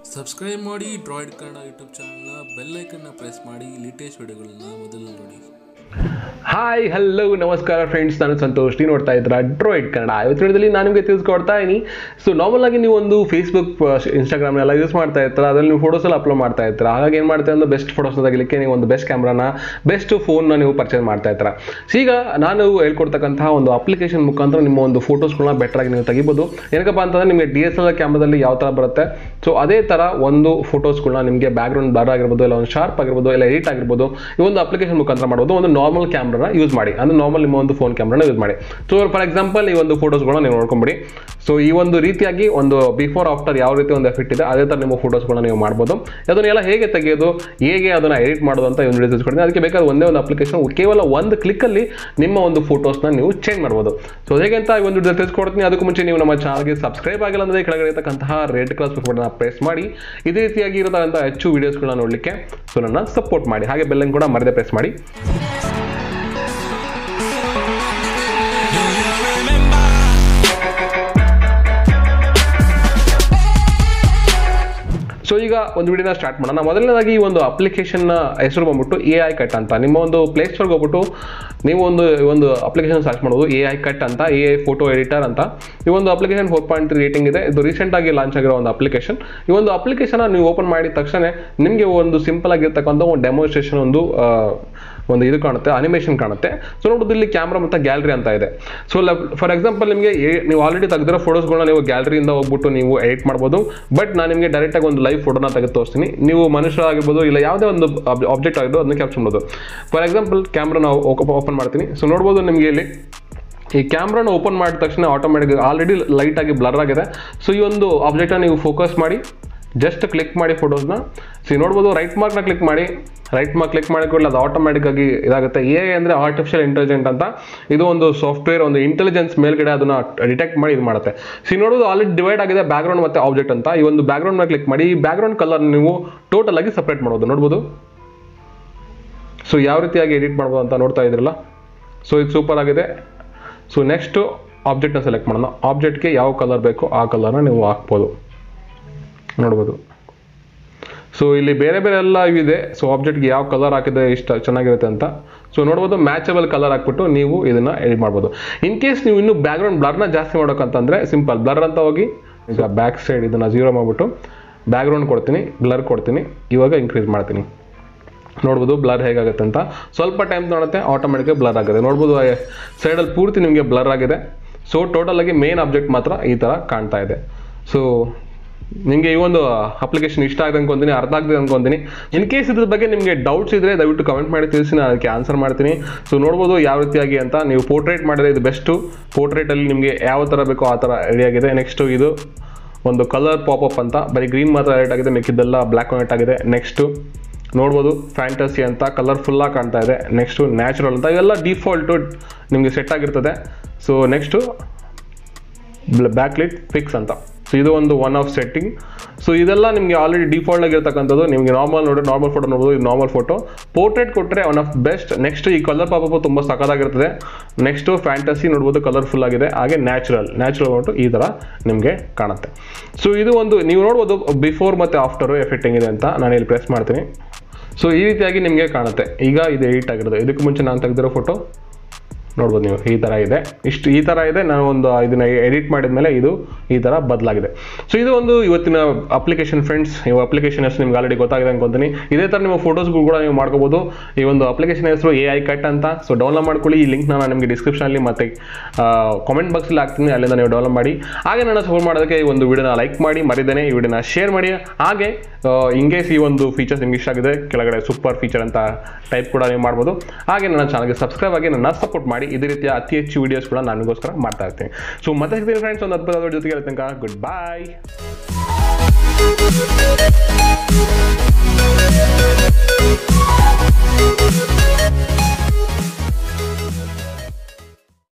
Subscribe ಮಾಡಿ Droid Kannada YouTube ಚಾನಲ್ನ ಬೆಲ್ಲೈಕನ್ನ press ಮಾಡಿ ಲೇಟೆಸ್ಟ್ ವಿಡಿಯೋಗಳನ್ನ ಮೊದಲು ನೋಡಿ ಹಾಯ್ ಹಲೋ ನಮಸ್ಕಾರ ಫ್ರೆಂಡ್ಸ್ ನಾನು ಸಂತೋಷ್ ನೀವು ನೋಡ್ತಾ ಇದ್ದೀರಾ ಡ್ರಾಯ್ಡ್ ಕನ್ನಡ ಇವತ್ತು ವಿಡಿಯೋದಲ್ಲಿ ನಾನು ನಿಮಗೆ ತಿಳಿಸ್ಕೊಡ್ತಾ ಇದ್ದೀನಿ ಸೊ ನಾರ್ಮಲ್ ಆಗಿ ನೀವು ಒಂದು ಫೇಸ್ಬುಕ್ ಇನ್ಸ್ಟಾಗ್ರಾಮ್ ಎಲ್ಲ ಯೂಸ್ ಮಾಡ್ತಾ ಇರ್ತೀರ ಅದರಲ್ಲಿ ನೀವು ಫೋಟೋಸ್ ಎಲ್ಲ ಅಪ್ಲೋಡ್ ಮಾಡ್ತಾ ಇರ್ತೀರ ಹಾಗಾಗಿ ಏನು ಮಾಡ್ತಾ ಅಂದ್ರೆ ಬೆಸ್ಟ್ ಫೋಟೋಸ್ ತೆಗಿಲಿಕ್ಕೆ ನೀವು ಒಂದು ಬೆಸ್ಟ್ ಕ್ಯಾಮ್ರಾನ ಬೆಸ್ಟ್ ಫೋನ್ನ ನೀವು ಪರ್ಚೇಸ್ ಮಾಡ್ತಾ ಇರ್ತೀರ ಸೊ ಈಗ ನಾನು ಹೇಳ್ಕೊಡ್ತಕ್ಕಂತಹ ಒಂದು ಅಪ್ಲಿಕೇಶನ್ ಮುಖಾಂತರ ನಿಮ್ಮ ಒಂದು ಫೋಟೋಸ್ಗಳನ್ನ ಬೆಟರ್ ಆಗಿ ನೀವು ತೆಗಿಬೋದು ಏನಕ್ಕಪ್ಪ ಅಂತಂದ್ರೆ ನಿಮಗೆ ಡಿ ಎಸ್ ಎಲ್ ಕ್ಯಾಮ್ರಾದಲ್ಲಿ ಯಾವ ಥರ ಬರುತ್ತೆ ಸೊ ಅದೇ ಥರ ಒಂದು ಫೋಟೋಸ್ಗಳನ್ನ ನಿಮಗೆ ಬ್ಯಾಕ್ಗ್ರೌಂಡ್ ಬ್ಲರ್ ಆಗಿರ್ಬೋದು ಇಲ್ಲ ಒಂದು ಶಾರ್ಪ್ ಆಗಿರ್ಬೋದು ಇಲ್ಲ ಎಡಿಟ್ ಆಗಿರ್ಬೋದು ಈ ಒಂದು ಅಪ್ಲಿಕೇಶನ್ ಮುಖಾಂತರ ಮಾಡ್ಬೋದು ಒಂದು ನಾರ್ಮಲ್ ಕ್ಯಾಮ್ರಾನ ಯೂಸ್ ಮಾಡಿ ಅಂದ್ರೆ ನಾರ್ಮಲ್ ನಿಮ್ಮ ಒಂದು ಫೋನ್ ಕ್ಯಾಮ್ರಾನ ಯೂಸ್ ಮಾಡಿ ಸೊ ಫಾರ್ ಎಕ್ಸಾಂಪಲ್ ಈ ಒಂದು ಫೋಟೋಸ್ಗಳನ್ನ ನೀವು ನೋಡ್ಕೊಂಬಿಡಿ ಸೊ ಈ ಒಂದು ರೀತಿಯಾಗಿ ಒಂದು ಬಿಫೋರ್ ಆಫ್ಟರ್ ಯಾವ ರೀತಿ ಒಂದು ಎಫೆಕ್ಟ್ ಇದೆ ಅದೇ ಥರ ನಿಮ್ಮ ಫೋಟೋಸ್ಗಳನ್ನ ನೀವು ಮಾಡ್ಬೋದು ಅದನ್ನೆಲ್ಲ ಹೇಗೆ ತೆಗೆಯೋದು ಹೇಗೆ ಅದನ್ನ ಎಡಿಟ್ ಮಾಡೋದು ಅಂತ ಈ ಒಂದು ವಿಡಿಯೋ ತಿಳಿಸ್ಕೊಡ್ತೀನಿ ಅದಕ್ಕೆ ಬೇಕಾದ ಒಂದೇ ಒಂದು ಅಪ್ಲಿಕೇಶನ್ ಕೇವಲ ಒಂದು ಕ್ಲಿಕ್ಕಲ್ಲಿ ನಿಮ್ಮ ಒಂದು ಫೋಟೋಸ್ನ ನೀವು ಚೇಂಜ್ ಮಾಡ್ಬೋದು ಸೊ ಹೇಗೆ ಅಂತ ಈ ಒಂದು ವಿಡಿಯೋ ತಿಳಿಸ್ಕೊಡ್ತೀನಿ ಅದಕ್ಕೂ ಮುಂಚೆ ನೀವು ನಮ್ಮ ಚಾನಲ್ಗೆ ಸಬ್ಸ್ಕ್ರೈಬ್ ಆಗಿಲ್ಲ ಅಂದರೆ ಕೆಳಗಡೆ ಇರತಕ್ಕಂತಹ ರೆಡ್ ಕಲರ್ ಬಟನ್ನ ಪ್ರೆಸ್ ಮಾಡಿ ಇದೇ ರೀತಿಯಾಗಿ ಇರತಕ್ಕಂಥ ಹೆಚ್ಚು ವಿಡಿಯೋಸ್ಗಳನ್ನ ನೋಡಲಿಕ್ಕೆ ಸೊ ನನ್ನ ಸಪೋರ್ಟ್ ಮಾಡಿ ಹಾಗೆ ಬೆಲ್ಲನ್ನು ಕೂಡ ಮರದೇ ಪ್ರೆಸ್ ಮಾಡಿ ಸೊ ಈಗ ಒಂದು ವಿಡಿಯೋನ ಸ್ಟಾರ್ಟ್ ಮಾಡೋಣ ಮೊದಲನೇದಾಗಿ ಈ ಒಂದು ಅಪ್ಲಿಕೇಶನ್ನ ಹೆಸರು ಬಂದ್ಬಿಟ್ಟು ಎ ಐ ಕಟ್ ಅಂತ ನಿಮ್ಮ ಒಂದು ಪ್ಲೇ ಸ್ಟೋರ್ಗೆ ಹೋಗ್ಬಿಟ್ಟು ನೀವು ಒಂದು ಈ ಒಂದು ಅಪ್ಲಿಕೇಶನ್ ಸರ್ಚ್ ಮಾಡೋದು ಎ ಐ ಕಟ್ ಅಂತ ಎ ಐ ಫೋಟೋ ಎಡಿಟರ್ ಅಂತ ಈ ಒಂದು application four point three rating ಇದೆ ಇದು ರೀಸೆಂಟಾಗಿ ಲಾಂಚ್ ಆಗಿರೋ ಒಂದು ಅಪ್ಲಿಕೇಶನ್ ಈ ಒಂದು ಅಪ್ಲಿಕೇಶನ್ ನೀವು ಓಪನ್ ಮಾಡಿದ ತಕ್ಷಣ ನಿಮಗೆ ಒಂದು ಸಿಂಪಲ್ ಆಗಿರ್ತಕ್ಕಂಥ ಒಂದು ಡೆಮೋನ್ಸ್ಟ್ರೇಷನ್ ಒಂದು ಆ, ಒಂದು ಇದು ಕಾಣುತ್ತೆ ಅನಿಮೇಷನ್ ಕಾಣುತ್ತೆ ಸೊ ನೋಡೋದು ಇಲ್ಲಿ ಕ್ಯಾಮ್ರಾ ಮತ್ತು ಗ್ಯಾಲರಿ ಅಂತ ಇದೆ ಸೊ ಫಾರ್ ಎಕ್ಸಾಂಪಲ್ ನಿಮಗೆ ಏ- ನೀವು ಆಲ್ರೆಡಿ ತೆಗೆದಿರೋ ಫೋಟೋಸ್ಗಳನ್ನ ನೀವು ಗ್ಯಾಲರಿಯಿಂದ ಹೋಗ್ಬಿಟ್ಟು ನೀವು ಎಡಿಟ್ ಮಾಡ್ಬೋದು ಬಟ್ ನಾನು ನಿಮಗೆ ಡೈರೆಕ್ಟಾಗಿ ಒಂದು ಲೈವ್ ಫೋಟೋನ ತೆಗೆದು ತೋರಿಸ್ತೀನಿ ನೀವು ಮನುಷ್ಯ ಆಗಿರ್ಬೋದು ಇಲ್ಲ ಯಾವುದೇ ಒಂದು ಆಬ್ಜೆಕ್ಟ್ ಆಗಿದ್ದು ಅದನ್ನ ಕ್ಯಾಪ್ಚರ್ ಮಾಡೋದು ಫಾರ್ ಎಕ್ಸಾಂಪಲ್ ಕ್ಯಾಮ್ರಾ ನಾವು ಓಪನ್ ಮಾಡ್ತೀನಿ ಸೊ ನೋಡ್ಬೋದು ನಿಮಗೆ ಇಲ್ಲಿ ಈ ಕ್ಯಾಮ್ರಾನ ಓಪನ್ ಮಾಡಿದ ತಕ್ಷಣ ಆಟೋಮೆಟಿಕ್ ಆಲ್ರೆಡಿ ಲೈಟ್ ಆಗಿ ಬ್ಲರ್ ಆಗಿದೆ ಸೊ ಈ ಒಂದು ಆಬ್ಜೆಕ್ಟ್ನ ನೀವು ಫೋಕಸ್ ಮಾಡಿ ಜಸ್ಟ್ ಕ್ಲಿಕ್ ಮಾಡಿ ಫೋಟೋಸ್ನ ಸೊ ನೋಡ್ಬೋದು ರೈಟ್ ಮಾರ್ಕ್ನ ಕ್ಲಿಕ್ ಮಾಡಿ ರೈಟ್ ಮಾರ್ಕ್ ಕ್ಲಿಕ್ ಮಾಡಿ ಕೂಡಲೇ ಅದು ಆಟೋಮೆಟಿಕ್ ಆಗಿ ಇದಾಗುತ್ತೆ ಎ ಅಂದರೆ ಆರ್ಟಿಫಿಷಿಯಲ್ ಇಂಟೆಲಿಜೆಂಟ್ ಅಂತ ಇದು ಒಂದು ಸಾಫ್ಟ್ವೇರ್ ಒಂದು ಇಂಟೆಲಿಜೆನ್ಸ್ ಮೇಲ್ಗಡೆ ಅದನ್ನ ಡಿಟೆಕ್ಟ್ ಮಾಡಿ ಇದು ಮಾಡುತ್ತೆ ಸೊ ನೋಡೋದು ಆಲ್ರೆಡಿ ಡಿವೈಡ್ ಆಗಿದೆ ಬ್ಯಾಕ್ಗ್ರೌಂಡ್ ಮತ್ತು ಆಬ್ಜೆಕ್ಟ್ ಅಂತ ಈ ಒಂದು ಬ್ಯಾಕ್ಗ್ರೌಂಡ್ ಮೇಲೆ ಕ್ಲಿಕ್ ಮಾಡಿ ಈ ಬ್ಯಾಕ್ಗ್ರೌಂಡ್ ಕಲರ್ ನೀವು ಟೋಟಲ್ ಆಗಿ ಸಪ್ರೇಟ್ ಮಾಡ್ಬೋದು ನೋಡ್ಬೋದು ಸೊ ಯಾವ ರೀತಿಯಾಗಿ ಎಡಿಟ್ ಮಾಡ್ಬೋದು ಅಂತ ನೋಡ್ತಾ ಇದ್ರಲ್ಲ ಸೊ ಇದು ಸೂಪರ್ ಆಗಿದೆ ಸೊ ನೆಕ್ಸ್ಟು ಆಬ್ಜೆಕ್ಟ್ನ ಸೆಲೆಕ್ಟ್ ಮಾಡೋಣ ಆಬ್ಜೆಕ್ಟ್ಗೆ ಯಾವ ಕಲರ್ ಬೇಕೋ ಆ ಕಲರ್ನ ನೀವು ಹಾಕ್ಬೋದು ನೋಡ್ಬೋದು ಸೊ ಇಲ್ಲಿ ಬೇರೆ ಬೇರೆ ಎಲ್ಲ ಇವಿದೆ ಸೊ ಆಬ್ಜೆಕ್ಟ್ಗೆ ಯಾವ ಕಲರ್ ಹಾಕಿದ್ರೆ ಇಷ್ಟ ಚೆನ್ನಾಗಿರುತ್ತೆ ಅಂತ ಸೊ ನೋಡ್ಬೋದು ಮ್ಯಾಚಬಲ್ ಕಲರ್ ಹಾಕ್ಬಿಟ್ಟು ನೀವು ಇದನ್ನ ಎಡಿಟ್ ಮಾಡ್ಬೋದು ಇನ್ ಕೇಸ್ ನೀವು ಇನ್ನೂ ಬ್ಯಾಕ್ಗ್ರೌಂಡ್ ಬ್ಲರ್ನ ಜಾಸ್ತಿ ಮಾಡೋಕ್ಕಂತಂದ್ರೆ ಸಿಂಪಲ್ ಬ್ಲರ್ ಅಂತ ಹೋಗಿ ಈಗ ಬ್ಯಾಕ್ ಸೈಡ್ ಇದನ್ನ ಜೀರೋ ಮಾಡಿಬಿಟ್ಟು ಬ್ಯಾಕ್ಗ್ರೌಂಡ್ ಕೊಡ್ತೀನಿ ಬ್ಲರ್ ಕೊಡ್ತೀನಿ ಇವಾಗ ಇನ್ಕ್ರೀಸ್ ಮಾಡ್ತೀನಿ ನೋಡ್ಬೋದು ಬ್ಲರ್ ಹೇಗಾಗುತ್ತೆ ಅಂತ ಸ್ವಲ್ಪ ಟೈಮ್ ನೋಡುತ್ತೆ ಆಟೋಮೆಟಿಕ್ ಬ್ಲರ್ ಆಗುತ್ತೆ ನೋಡ್ಬೋದು ಸೈಡಲ್ಲಿ ಪೂರ್ತಿ ನಿಮಗೆ ಬ್ಲರ್ ಆಗಿದೆ ಸೊ ಟೋಟಲ್ ಆಗಿ ಮೇನ್ ಆಬ್ಜೆಕ್ಟ್ ಮಾತ್ರ ಈ ಥರ ಕಾಣ್ತಾ ಇದೆ ಸೊ ನಿಮಗೆ ಈ ಒಂದು ಅಪ್ಲಿಕೇಶನ್ ಇಷ್ಟ ಆಗಿದೆ ಅನ್ಕೊಂತೀನಿ ಅರ್ಥ ಆಗ್ತದೆ ಅನ್ಕೊಂತೀನಿ ಇನ್ ಕೇಸ್ ಇದ್ರ ಬಗ್ಗೆ ನಿಮಗೆ ಡೌಟ್ಸ್ ಇದ್ರೆ ದಯವಿಟ್ಟು ಕಮೆಂಟ್ ಮಾಡಿ ತಿಳಿಸಿ ನಾನು ಅದಕ್ಕೆ ಆನ್ಸರ್ ಮಾಡ್ತೀನಿ ಸೊ ನೋಡ್ಬೋದು ಯಾವ ರೀತಿಯಾಗಿ ಅಂತ ನೀವು ಪೋರ್ಟ್ರೇಟ್ ಮಾಡಿದ್ರೆ ಇದು ಬೆಸ್ಟು ಪೋರ್ಟ್ರೇಟಲ್ಲಿ ನಿಮಗೆ ಯಾವ ಥರ ಬೇಕೋ ಆ ಥರ ರೆಡಿ ಆಗಿದೆ ನೆಕ್ಸ್ಟು ಇದು ಒಂದು ಕಲರ್ ಪಾಪಪ್ ಅಂತ ಬರೀ ಗ್ರೀನ್ ಮಾತ್ರ ರೆಡ್ ಆಗಿದೆ ಮಿಕ್ಕಿದ್ದೆಲ್ಲ ಬ್ಲ್ಯಾಕ್ ಆ್ಯಂಡ್ ವೈಟ್ ಆಗಿದೆ ನೆಕ್ಸ್ಟು ನೋಡ್ಬೋದು ಫ್ಯಾಂಟಸಿ ಅಂತ ಕಲರ್ಫುಲ್ಲಾಗಿ ಕಾಣ್ತಾ ಇದೆ ನೆಕ್ಸ್ಟು ನ್ಯಾಚುರಲ್ ಅಂತ ಇವೆಲ್ಲ ಡಿಫಾಲ್ಟು ನಿಮಗೆ ಸೆಟ್ ಆಗಿರ್ತದೆ so next back lit fix ಅಂತ ಸೊ ಇದು ಒಂದು ಒನ್ ಆಫ್ ಸೆಟ್ಟಿಂಗ್ ಸೊ ಇದೆಲ್ಲ ನಿಮಗೆ ಆಲ್ರೆಡಿ ಡಿಫಾಲ್ಟ್ ಆಗಿರ್ತಕ್ಕಂಥದ್ದು ನಿಮಗೆ ನಾರ್ಮಲ್ ನೋಡಿ ನಾರ್ಮಲ್ ಫೋಟೋ ನೋಡ್ಬೋದು ಇದು ನಾರ್ಮಲ್ ಫೋಟೋ ಪೋರ್ಟ್ರೇಟ್ ಕೊಟ್ಟರೆ ಒನ್ ಆಫ್ ಬೆಸ್ಟ್ ನೆಕ್ಸ್ಟ್ ಈ ಕಲರ್ ಪಾಪಪ್ ತುಂಬ ಸಖತ್ತಾಗಿರ್ತದೆ ನೆಕ್ಸ್ಟು ಫ್ಯಾಂಟಸಿ ನೋಡ್ಬೋದು ಕಲರ್ಫುಲ್ ಆಗಿದೆ ಹಾಗೆ ನ್ಯಾಚುರಲ್ ನ್ಯಾಚುರಲ್ ನೋಟು ಈ ಥರ ನಿಮಗೆ ಕಾಣುತ್ತೆ ಸೊ ಇದು ಒಂದು ನೀವು ನೋಡ್ಬೋದು ಬಿಫೋರ್ ಮತ್ತು ಆಫ್ಟರು ಎಫೆಕ್ಟ್ ಹೆಂಗಿದೆ ಅಂತ ನಾನು ಇಲ್ಲಿ ಪ್ರೆಸ್ ಮಾಡ್ತೀನಿ ಸೊ ಈ ರೀತಿಯಾಗಿ ನಿಮಗೆ ಕಾಣುತ್ತೆ ಈಗ ಇದು ಎಡಿಟ್ ಆಗಿರೋದು ಇದಕ್ಕೆ ಮುಂಚೆ ನಾನು ತೆಗೆದಿರೋ ಫೋಟೋ ನೋಡ್ಬೋದು ನೀವು ಈ ಥರ ಇದೆ ಇಷ್ಟು ಈ ಥರ ಇದೆ ನಾನು ಒಂದು ಇದನ್ನ ಎಡಿಟ್ ಮಾಡಿದ ಮೇಲೆ ಇದು ಈ ಥರ ಬದಲಾಗಿದೆ ಸೊ ಇದು ಒಂದು ಇವತ್ತಿನ ಅಪ್ಲಿಕೇಶನ್ ಫ್ರೆಂಡ್ಸ್ ಈ ಅಪ್ಲಿಕೇಶನ್ ಹೆಸರು ನಿಮ್ಗೆ ಆಲ್ರೆಡಿ ಗೊತ್ತಾಗಿದೆ ಅನ್ಕೊಂತೀನಿ ಇದೇ ಥರ ನಿಮ್ಮ ಫೋಟೋಸ್ಗಳು ಕೂಡ ನೀವು ಮಾಡ್ಕೋಬೋದು ಈ ಒಂದು ಅಪ್ಲಿಕೇಶನ್ ಹೆಸರು ಎ ಐ ಕಟ್ ಅಂತ ಸೊ ಡೌನ್ಲೋಡ್ ಮಾಡ್ಕೊಳ್ಳಿ ಈ ಲಿಂಕ್ನ ನಾನು ನಿಮಗೆ ಡಿಸ್ಕ್ರಿಪ್ಷನಲ್ಲಿ ಮತ್ತೆ ಕಾಮೆಂಟ್ ಬಾಕ್ಸಲ್ಲಿ ಹಾಕ್ತೀನಿ ಅಲ್ಲಿಂದ ನೀವು ಡೌನ್ಲೋಡ್ ಮಾಡಿ ಹಾಗೆ ನನ್ನ ಸಪೋರ್ಟ್ ಮಾಡೋದಕ್ಕೆ ಈ ಒಂದು ವಿಡಿಯೋನ ಲೈಕ್ ಮಾಡಿ ಮರಿದೇನೆ ಈ ವಿಡಿಯೋನ ಶೇರ್ ಮಾಡಿ ಹಾಗೆ ಇಂಗೇಸ್ ಈ ಒಂದು ಫೀಚರ್ಸ್ ನಿಮ್ಗೆ ಇಷ್ಟ ಆಗಿದೆ ಕೆಳಗಡೆ ಸೂಪರ್ ಫೀಚರ್ ಅಂತ ಟೈಪ್ ಕೂಡ ನೀವು ಮಾಡ್ಬೋದು ಹಾಗೆ ನನ್ನ ಚಾನಲ್ಗೆ ಸಬ್ಸ್ಕ್ರೈಬ್ ಆಗಿ ನನ್ನ ಸಪೋರ್ಟ್ ಮಾಡಿ ಇದೇ ರೀತಿಯ ಅತಿ ಹೆಚ್ಚು ವಿಡಿಯೋಸ್ ಕೂಡ ನನಗೋಸ್ಕರ ಮಾಡ್ತಾ ಇರ್ತೀನಿ ಸೊ ಮತ್ತೆ ಸಿಗ್ತೀನಿ ಫ್ರೆಂಡ್ಸ್ ಒಂದು ಅದ್ಭುತವಾದ ಜೊತೆಗೆ ತನಕ ಗುಡ್ ಬಾಯ್ Thank you.